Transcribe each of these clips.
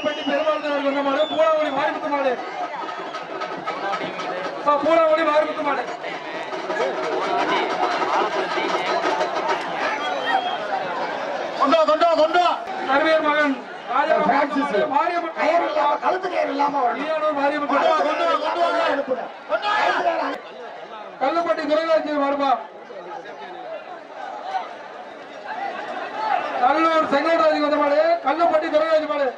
கல்லுப்பட்டி பெருமாள் தேவர் வந்த மாடு பூலாவணி மாரிமுத்து மாடு ஆ, பூலாவணி மாரிமுத்து மாடு கொண்டோ கொண்டோ கொண்டோ கருவியர் மகன் ராஜாராம் பிரான்சிஸ். மாரியம்மன் கயிறு இல்லாம கழுத்து கயிறு இல்லாம வரணும் ஈயானூர் மாரியம்மன் கொண்டு வா, கோயில். கொண்டு வா, கொண்டு வா, அனுப்புங்க. கழுத்து கயிறு அனுப்பு. கல்லுப்பட்டி துரைராஜ்யம் மாடுபா நல்லூர் செங்கோட்டராஜ் வந்த மாடு கல்லுப்பட்டி துரைராஜ் மாடு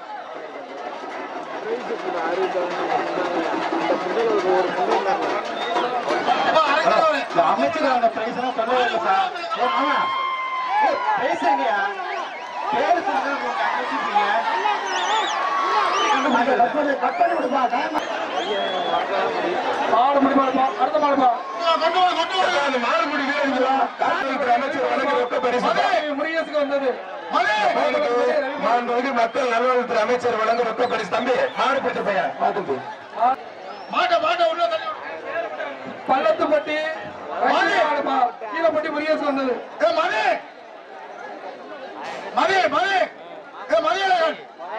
இந்த அமைச்சரோட பிரைஸ் எல்லாம் சொல்லவே இல்லை சார் ஏ மாமா ஏய், பிரைஸ் எங்கயா பேரு சொல்லுங்க உங்க அமைச்சிருக்கீங்க கட் பண்ணி கட் பண்ணி விடுப்பா டைம் மாடு முடி மாடுபா அடுத்த மாடுபா கொண்டு வா கொண்டு வா அந்த மாறுபடி வீரர்களா காத்திருக்கிற அமைச்சர் வழங்க ரொக்க பரிசு முருகேசுக்கு வந்தது மாண்புமிகு மக்கள் நல்வாழ்வுத்துறை அமைச்சர் வழங்க ரொக்க பரிசு தம்பி மாறுபட்ட பையன் பார்த்து மாட்ட மாட்ட உள்ள தள்ளி விடு. பள்ளத்துப்பட்டி மாடுபா கீழப்பட்டி முருகேசு வந்தது ஏ மணி மணி மணி ஏ மணியழகன்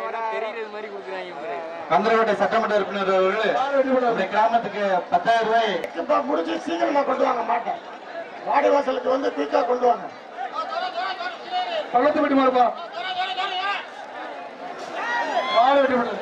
கந்தரவட்டை சட்டமன்ற உறுப்பினர் அவர்கள் இந்த கிராமத்துக்கு பத்தாயிரம் ரூபாய் இப்ப முடிஞ்சு சீக்கிரமா கொண்டு வாங்க மாட்டேன் வாடி வாசலுக்கு வந்து குயிக்கா கொண்டு வாங்க பள்ளத்துப்பட்டி மாடுபா மாடு வெட்டி விடு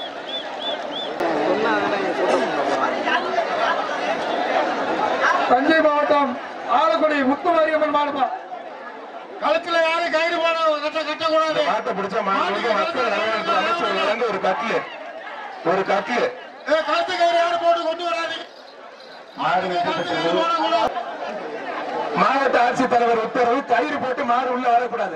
தஞ்சை மாவட்டம் ஆலக்குடி முத்துமாரியம்மன் மாடுபா கழுத்துல யாரும் கயிறு போட கட்ட கட்டக்கூடாது மாட்டை பிடிச்ச மாண்புமிகு மக்கள் நல்வாழ்வுத்துறை அமைச்சர் வழங்க ஒரு கட்லு ஒரு கட்லு ஏ, கழுத்து கயிறு யாரும் போட்டு கொண்டு வராதீங்க மாடு கழுத்து கயிறு வெட்டப்பட்டது. போடக்கூடாது மாவட்ட ஆட்சித்தலைவர் உத்தரவு கயிறு போட்டு மாடு உள்ள வரக்கூடாது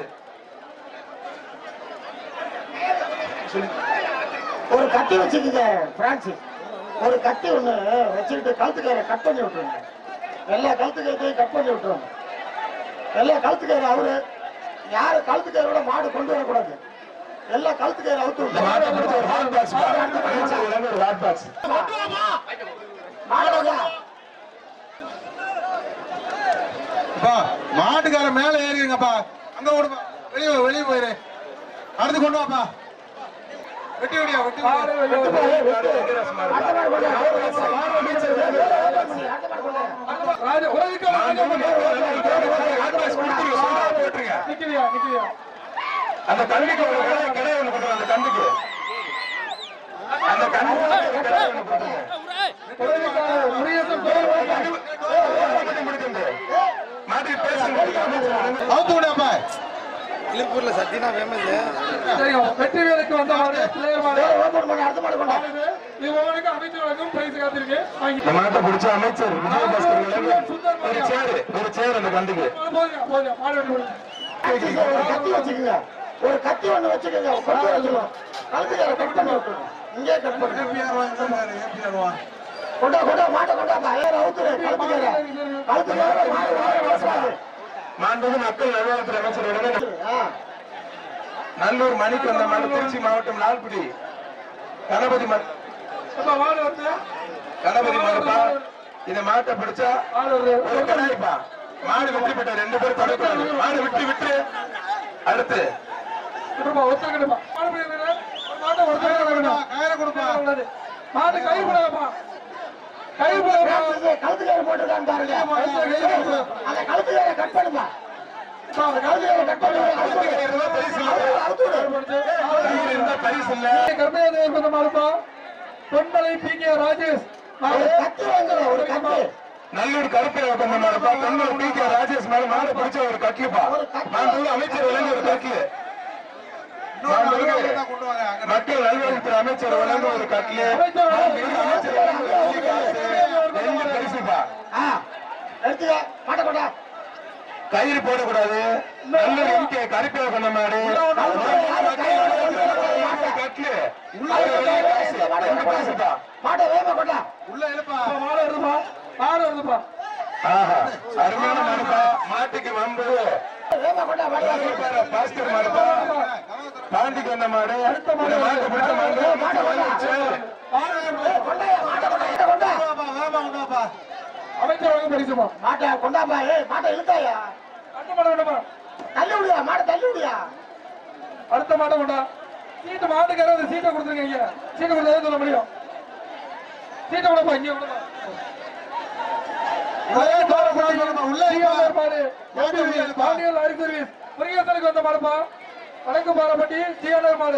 ஒரு கத்தி வச்சுக்கீங்க பிரான்சிஸ் ஒரு கத்தி ஒண்ணு வச்சுக்கிட்டு கழுத்து கயிறை கட் பண்ணி விட்டுருங்க எல்லா கழுத்து கயிறையும் கட் பண்ணி விட்டுருங்க எல்லா கழுத்து கயிறு அவரு யாரு கழுத்து கயிறோட மாடு கொண்டு வரக்கூடாது எல்லா கழுத்து கயிறு அவுத்து இந்த மாட்டை பிடிச்ச ஒரு ஹாட் பாக்ஸ் அமைச்சர் வழங்க ஒரு ஹாட் பாக்ஸ் அப்பா மாட்டுக்கார மேல ஏறிங்கப்பா அங்க ஓடுப்பா வெளியே வெளியே போயிரு அடுத்து கொண்டு வாப்பா வெட்டி வெடியா வெட்டி வெடியா ராஜா உலகிற்கு ஹாட் பாக்ஸ் கொடுத்துருங்க சூடா போட்டுருங்க நிக்கிறியா நிக்கிறியா அந்த கண்ணுக்கு ஒரு கடை கடை ஒண்ணு போட்டுருங்க அந்த கண்ணுக்கு அந்த கண்ணுக்கு ஒரு கடை ஒண்ணு போட்டுருங்க முருகேசன் முடிக்கிறது மாட்டுக்கு பேசுங்க அமைச்சர் வழங்க அவுத்து விடாப்பா திருப்பூர்ல சத்தியனா ஃபேமஸ் தெரியும் வெற்றி வேலுக்கு வந்த மாடு பிளேயர் மாடு அடுத்த மாடு கொண்டா இது ஒவ்வொன்றுக்கும் அமைச்சர் வழங்கும் பிரைஸ் காத்திருக்கு வாங்கி இந்த மாட்டை பிடிச்ச அமைச்சர் விஜயபாஸ்கர் வழங்க ஒரு சேர் ஒரு சேர் அந்த கண்டுக்கு போதுங்க போதுங்க மாடு வெட்டி விடுங்க ஒரு கத்தி வச்சுக்கோங்க ஒரு கத்தி ஒண்ணு வச்சுக்கோங்க கொண்டு வச்சுக்கணும் கழுத்து கயிறை கட் பண்ணி விட்டுருங்க இங்கே கட் பண்ணுங்க ஏபிஆர் வாங்க ஏபிஆர் வாங்க கொண்டா கொண்டா மாட்ட கொண்டா பையன் அவுத்துரு கழுத்து கயிறை கழுத்து கயிறை மாடு வாழ வசாது மாண்புமிகு மக்கள் நல்வாழ்வுத்துறை அமைச்சர் வழங்க ஆ நல்லூர் மணிக்கு வந்த மாடு திருச்சி மாவட்டம் லால்குடி கணபதி ம- அப்பா மாடு வருது கணபதி மறுப்பா இந்த மாட்டை பிடிச்சா மாடு வருது ஒரு கடாய்ப்பா மாடு வெற்றி பெற்ற ரெண்டு பேரும் தொடக்கூடாது மாடு விட்டு விட்டு அடுத்து விடுப்பா ஒத்துக்கிடுப்பா மாடு பிடிக்கிறது மாட்டை ஒருத்தர் கயிறை கொடுப்பா மாட்டு கை போடாதப்பா கை போடாதப்பா பிரான்சிஸ் கழுத்து கயிறு போட்டுருக்கான்னு பாருங்க அந்த கழுத்து கயிறை கட் பண்ணுப்பா அந்த கழுத்து கயிறை கட் பண்ணி கையில் இருந்தா பரிசு இல்ல. கையில் இருந்தா பரிசு இல்ல கர்மேதேவர் வந்த மாடுப்பா பொன்மலை பி கே ராஜேஷ் ஒரு கத்தி வாங்குறோம் ஒரு கத்தி நல்லூர் கருப்பையா பண்ண மாடுப்பா கண்ணூர் பி கே ராஜேஷ் மேல மாடு பிடிச்ச ஒரு கட்லுப்பா மாண்புமிகு அமைச்சர் வழங்க ஒரு கட்லு மாண்புமிகு கொண்டு வாங்க அங்க மக்கள் நல்வாழ்வுத்துறை அமைச்சர் வழங்க ஒரு கட்லு மாண்புமிகு அமைச்சர் வழங்க ஒரு வெள்ளி காசு, வெள்ளி பரிசுப்பா ஆ எடுத்துக்க மாட்ட கொண்டா கயிறு போடக்கூடாது நல்லூர் எம்கே கருப்பையா பண்ண மாடு கட்லு ரெண்டு பரிசுப்பா மாட்ட வேகமா கொண்டா உள்ள எழுப்பா மாடு வருதுப்பா மாடு வருதுப்பா ஆஹா அருமையான மாடுப்பா மாட்டுக்கு வம்பு வேகமா கொண்டா மாடு பாஸ்டர் மாடுப்பா பாண்டிக்கு வந்த மாடு இந்த மாட்டு பிடிச்ச மாடு சரி. கொண்டா மாட்ட கொண்டா இதை கொண்டா வாப்பா வாப்பா கொண்டு வாப்பா அமைச்சர் வழங்க பரிசுப்பா மாட்டை கொண்டாப்பா ஏய் மாட்டை இழுத்தாயா அடுத்த மாடு வேணுமா தள்ளி விடுயா மாட்டை தள்ளி விடுயா அடுத்த மாட்டை கொண்டா சீட்டு மாட்டுக்கார அந்த சீட்டை கொடுத்துருங்க இங்க சீட்டை கொடுத்தா சொல்ல முடியும் சீட்டை விடப்பா இங்க விடப்பா உள்ளே போற போய் சொல்லுமா உள்ளே சிஎம்ஆர் மாடு மாடு வீரர் பா. பாண்டியல் லாரி சர்வீஸ் முருகேசனுக்கு வந்த மாடுப்பா வடக்கு பாலப்பட்டி சிஎம்ஆர் மாடு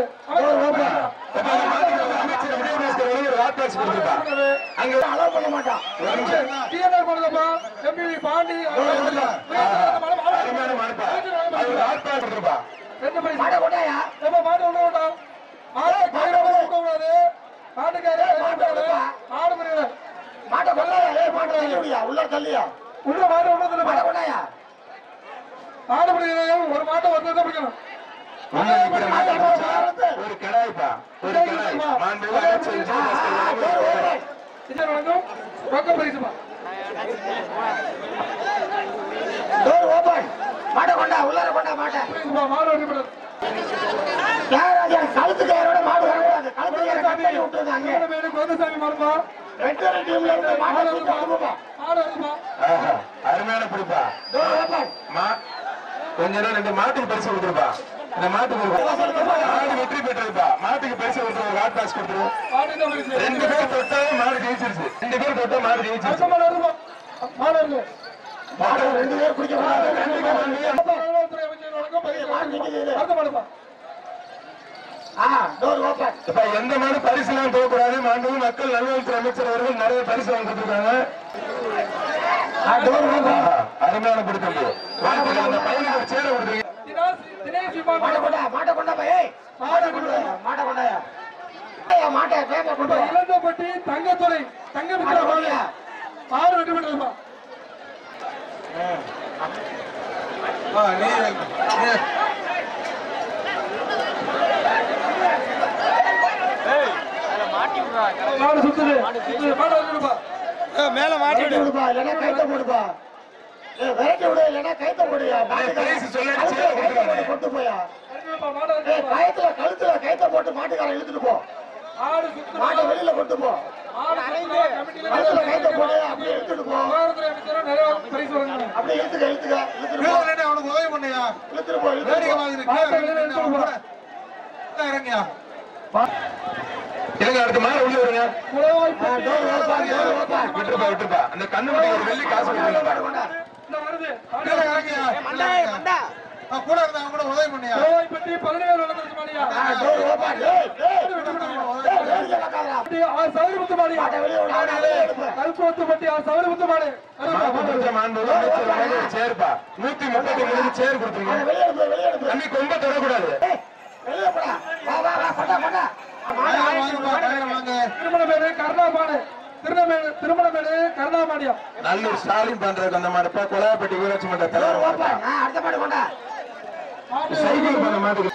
அமைச்சர் விஜயபாஸ்கர் வந்து ஒரு ஹாட் பாக்ஸ் கொடுத்துருப்பா அங்க அலோவ் பண்ண மாட்டான் சிஎம்ஆர் மாடுப்பா எம்பி பாண்டி அருமையான மாடுப்பா அது ஒரு ஹாட் பாக்ஸ் கொடுத்துருப்பா ரெண்டு பரிசு மாட்டை கொண்டாயா எப்ப மாடு உள்ள விட்டோம் மாடு கையில விட கூடாது மாட்டுக்காரு மாடு முறையில மாட்டை கொண்டாயா ஏய் மாட்டை தள்ளியா உள்ள தள்ளியா உள்ள மாடு உள்ள மாட்டை கொண்டாயா மாடு முறையில ஒரு மாட்டை ஒருத்தர் தான் பிடிக்கணும் உள்ள நிக்கிற மாட்டை பிடிச்சா ஒரு கிடாய்ப்பா ஒரு கிடாய் மாண்பு அமைச்சர் விஜயபாஸ்கர் வந்து இது வழங்கும் ரொக்க பரிசுப்பா டோர் ஓபன் மாட்டை கொண்டா உள்ளார கொண்டா மாட்டை பரிசுப்பா மாடு வெற்றி பெற்றது தியாகராஜா கழுத்து கயிறோட மாடு வரக்கூடாது கழுத்து கயிறை கட் பண்ணி விட்டுருந்தாங்க மேடு மேடு கோதசாமி மாடுப்பா வெட்டரி டீம்ல இருந்து மாட்டை தூக்கி அனுப்புப்பா மாடு வருதுப்பா ஆஹா, அருமையான பிடிப்பா டோர் ஓபன் மா கொஞ்ச நேரம் ரெண்டு மாட்டுக்கு பரிசு கொடுத்துருப்பா இந்த மாட்டுக்கு ஒரு மாடு வெற்றி பெற்றிருப்பா மாட்டுக்கு பரிசு கொடுத்துரு ஒரு ஹாட் பாக்ஸ் கொடுத்துரு மாடு தான் பரிசு ரெண்டு பேர் தொட்டா மாடு ஜெயிச்சிருச்சு ரெண்டு பேர் தொட்டா மாடு ஜெயிச்சிருச்சு அடுத்த மாடு வருதுப்பா மாடு வருது மாடு ரெண்டு பேர் குடிக்க கூடாது வருவாய்த்துறை அமைச்சர் வழங்கும் பரிசு அடுத்த மாடுப்பா ஆ டோர் ஓபன் இப்ப எந்த மாடு பரிசு எல்லாம் போகக்கூடாது மாண்பு மக்கள் நல்வாழ்வுத்துறை அமைச்சர் அவர்கள் நிறைய பரிசு வாங்கி கொடுத்துருக்காங்க ஆ டோர் ஓபன் ஆஹா, அருமையான பிடித்தது வாழ்த்துக்கள் அந்த பையனுக்கு ஒரு சேர கொடுத்துருக்கீங்க தினேஷ் தினேஷ் விமான மாட்டை கொண்டா மாட்டை கொண்டா பா ஏய் மாட்டை கொண்டு மாட்டை கொண்டாயா ஏய் மாட்டை பேப்பர் கொண்டு வா. இளந்தப்பட்டி தங்கத்துறை தங்க மித்திர மாடு மாடு வெற்றி பெற்றதுப்பா ஆ, நீ நீ- மாடு சுத்துது சுத்துது. மாடு வந்துடுப்பா மேல மாட்டி விரட்டி விடுப்பா இல்லைன்னா கைத்த போடுப்பா ஏய் விரட்டி விடு இல்லைன்னா கைத்த போடுயா பிரைஸ் சொல்லி கழுத்துல சேர கைத்த கொடுத்துருக்காங்க. போட்டு கொண்டு போயா வந்துடுப்பா மாடு ஏய் வந்துடுப்பா கயத்துல கழுத்துல கைத்த போட்டு மாட்டுக்காரன் இழுத்துட்டு போ மாடு சுத்துது மாட்டை வெளியில கொண்டு போ மாடு சுத்துது. கமிட்டியில கழுத்துல கைத்த போடு அப்படியே இழுத்துட்டு போ சுகாதாரத்துறை அமைச்சரும் நிறைய பரிசு வழங்கினாங்க அப்படியே இழுத்துக்க இழுத்துக்க இழுத்துட்டு கீழே போ நின்னு அவனுக்கு உதவி பண்ணியா இழுத்துட்டு போ இழுத்துட்டு வேடிக்கை போ மாதிரி கீழே நின்னு அவன் கூட. கீழே இறங்கியா இல்லைங்க அடுத்த மாடு உள்ள வருங்க ஆ, டோர் ஓப்பன் டோர் ஓப்பன் விட்டுருப்பா விட்டுருப்பா அந்த கண்ணு குட்டி ஒரு வெள்ளி காசு கொடுத்துருப்பா கொண்டா இந்த வருது கீழே இறங்கியா ஆ, கூட இருந்தா அவன் கூட உதவி பண்ணியா கோவாய்ப்பட்டி பதினேழு வளர்ந்துருக்கு மாடியா ஆ, டோர் ஓப்பன் ஏய் ஏய் ஏய் வெளியில வைக்காதடா. ஆ சௌரிமுத்து மாடியா மாட்டை வெளியே விடு மாட்டை வெளியே எடுப்பு கல்போத்துப்பட்டி ஆ சௌரிமுத்து மாடு மாட்டு பிடிச்ச மாண்பு அமைச்சர் வழங்க ஒரு சேர்ப்பா நூத்தி முப்பத்தி மூணு சேர் கொடுத்துருங்க மாட்டை வெளியே எடுப்பு வெளியே எடுப்பு தம்பி கொம்ப தொடக்கூடாது ஏய் வெளியே போடா வா வா வா கொண்டா கொண்டா மாடு கயிறை ஆயிடுச்சு, வாங்குப்பா, மாடு. கயிறை வாங்கு. திருமணமேடு கருணாமாடு திருநமேடு திருமணமேடு கருணாமாடியா நல்லூர் ஸ்டாலின் பண்றதுக்கு அந்த மாடுப்பா கொலாப்பட்டி ஊராட்சி மன்ற டோர் தலைவர் ஓப்பன் மாடுப்பா. ஆ, அடுத்த மாடு கொண்டா சைக்கிள் பண்ண மாட்டுக்கு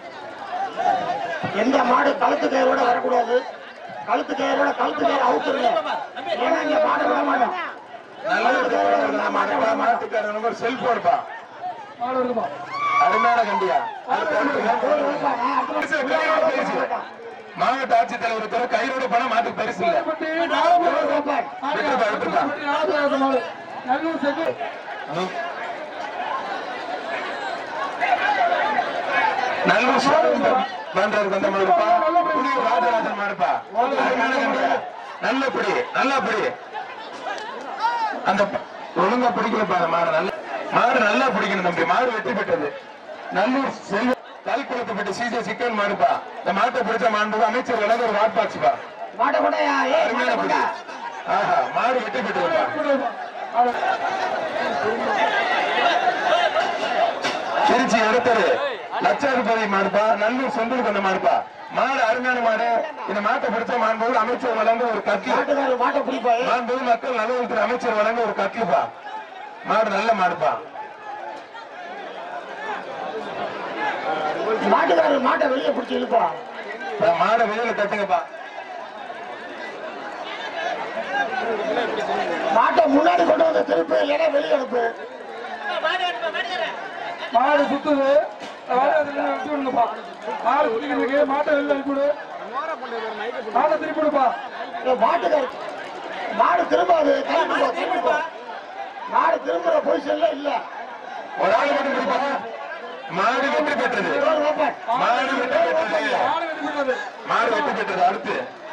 எந்த மாடு கழுத்து கயிறோட வரக்கூடாது கழுத்து கயிறோட கழுத்து கயிறு அவுத்துருங்க ஏன்னா இங்க மாடு விட மாட்டோம் நல்லூர் தலைவர் மாட்டுப்பா மாட்டுக்கார நம்பர் செல்போன்ப்பா மாடு வருதுப்பா அருமையான கண்டியா அடுத்து அடுத்து டோர் ஓப்பன் ஆ, அடுத்த பரிசு, கையோட பரிசு. மாவட்ட ஆட்சித்தலைவர் கையோட பணம் மாட்டுக்கு பரிசு இல்ல பட்டி நாலு டோர் ஓப்பன் விட்டுருப்பா விட்டுருப்பா நாலாவது மாடு நல்லூர் செக்கு நல்லூர் ஸ்டாலின் பண்றதுக்கு அந்த மாடுப்பா புதிய ராஜராஜன் மாடுப்பா அருமையான கண்டியா நல்ல பிடி நல்லா பிடி அந்த ப- ஒழுங்கா பிடிக்கலப்பா அந்த மாடு நல்ல மாடு நல்லா பிடிக்கணும் தம்பி மாடு வெற்றி பெற்றது நல்லூர் செல்வ கல்குளத்துப்பட்டு சிஜே சிக்கன் மாடுப்பா இந்த மாட்டை பிடிச்ச மாண்பு அமைச்சர் விலக ஒரு வாட் பாக்ஸ்ப்பா மாட்டை கொண்டாயா ஏய் அருமையான மாட்டை பிடி கொண்டா ஆஹா மாடு வெற்றி பெற்றதுப்பா திருச்சி எடுத்தது லட்சாதிபதி மாடுப்பா நல்லூர் சொந்தூருக்கு அந்த மாடுப்பா மாடு அருமையான மாடு இந்த மாட்டை பிடிச்ச மாண்போது அமைச்சர் வழங்க ஒரு கட்லு மாட்டுக்காரர் மாட்டை பிடிப்பா ஏய். மாண்போது மக்கள் நலவரத்துறை அமைச்சர் வழங்க ஒரு கட்லுப்பா மாடு நல்ல மாடுப்பா மாட்டுக்காரர் மாட்டை வெளியே பிடிச்சி இழுப்பா இப்ப மாடை வெளியில தட்டுங்கப்பா மாட்டை முன்னாடி கொண்டு வந்து திருப்பு இல்லைன்னா வெளியே அனுப்பு மாடு சுத்துது மாடு அதுல வெட்டி விடுங்கப்பா மாடு சுத்திக்கிறதுக்கு மாட்டை வெளில அனுப்பி விடு மாட்டை திருப்பி விடுப்பா ஏய், மாட்டுக்காரர் மாடு திரும்பாது திரும்பி போ திரும்பி போ மாடு திரும்புற பொசிஷன்ல இல்ல ஒரு ஆள் மட்டும் பிடிப்பா மாடு வெற்றி பெற்றது ஓப்பன் மாடு வெற்றி பெற்றது மாடு வெற்றி பெற்றது மாடு வெற்றி பெற்றது அடுத்து